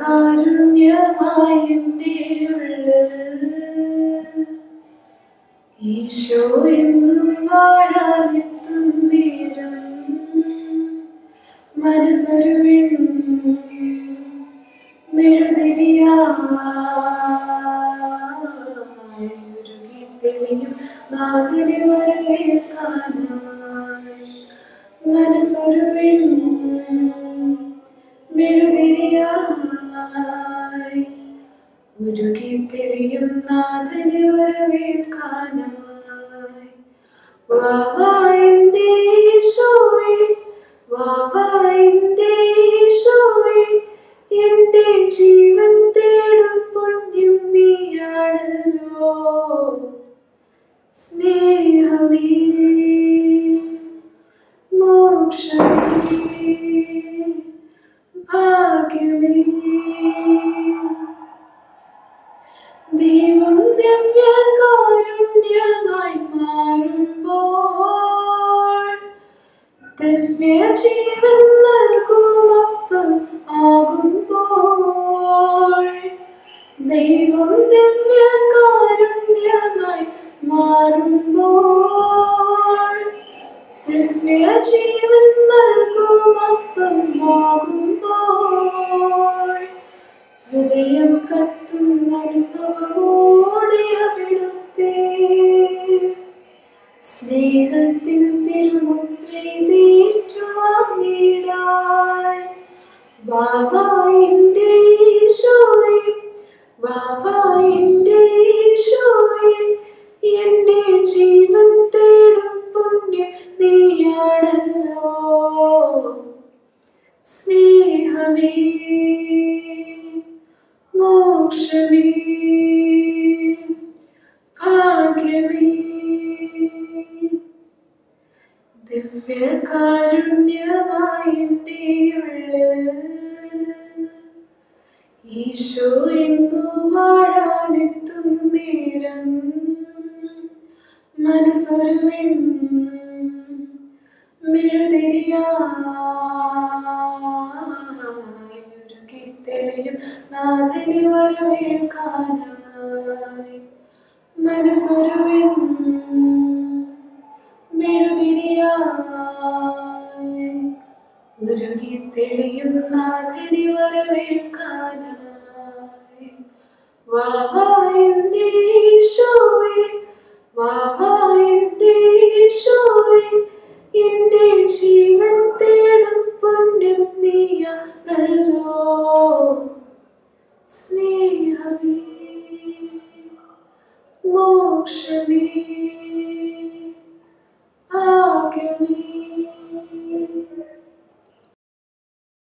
കാരുണ്യമായി എൻ്റെ ഉള്ളിൽ ഈശോ എന്നു വാഴാനെത്തും നേരം മനസ്സൊരു മെഴുതിരിയായുരുകി തെളിയും നാഥനെ വരവേൽക്കാനായി മനസ്സൊരു മെഴുതിരിയായി ഉരുകി തെളിയും നാഥനെ വരവേൽക്കാനായി വാവാ എൻ്റെ ഈശോയെ വാവാ എൻ്റെ ഈശോയെ എൻ്റെ ജീവൻ തേടും പുണ്യം നീയാണല്ലോ സ്നേഹമേ മോക്ഷമേ ഭാഗ്യമേ ദൈവം ദിവ്യകാരുണ്യമായി മാറുമ്പോൾ ദിവ്യ ജീവൻ നൽകുമപ്പം ആകുമ്പോൾ ദൈവം ദിവ്യകാരുണ്യമായി മാറുമ്പോൾ ദിവ്യ ജീവൻ നൽകുമപ്പം ആകുമ്പോൾ ഹൃദയം കത്തും അനുഭവമോടെ അവിടുത്തെ സ്നേഹത്തിൻ തിരുമുദ്രയേറ്റുവാങ്ങിടാൻ ബാബായിൻ്റെ ഈശോയെ ബാബായിൻ്റെ ഈശോയെ എൻ്റെ ജീവൻ തേടും പുണ്യം നീയാണല്ലോ സ്നേഹമേ മോക്ഷമേ ഭാഗ്യമേ ദിവ്യകാരുണ്യമായി എൻ്റെ ഉള്ളിൽ ഈശോ എന്നു വാഴാനെത്തും നേരം മനസ്സൊരു മെഴുതിരിയായുരുകി തെളിയും നാഥനെ വരവേൽക്കാനായി മനസ്സൊരു മെഴുതിരിയായി ഉരുകി തെളിയും നാഥനെ വരവേൽക്കാനായി വാവാ എൻ്റെ ഈശോയെ വാവാ എൻ്റെ ഈശോയെ എൻ്റെ ജീവൻ തേടും പുണ്യം നീയ നല്ലോ സ്നേഹമേ മോക്ഷമേ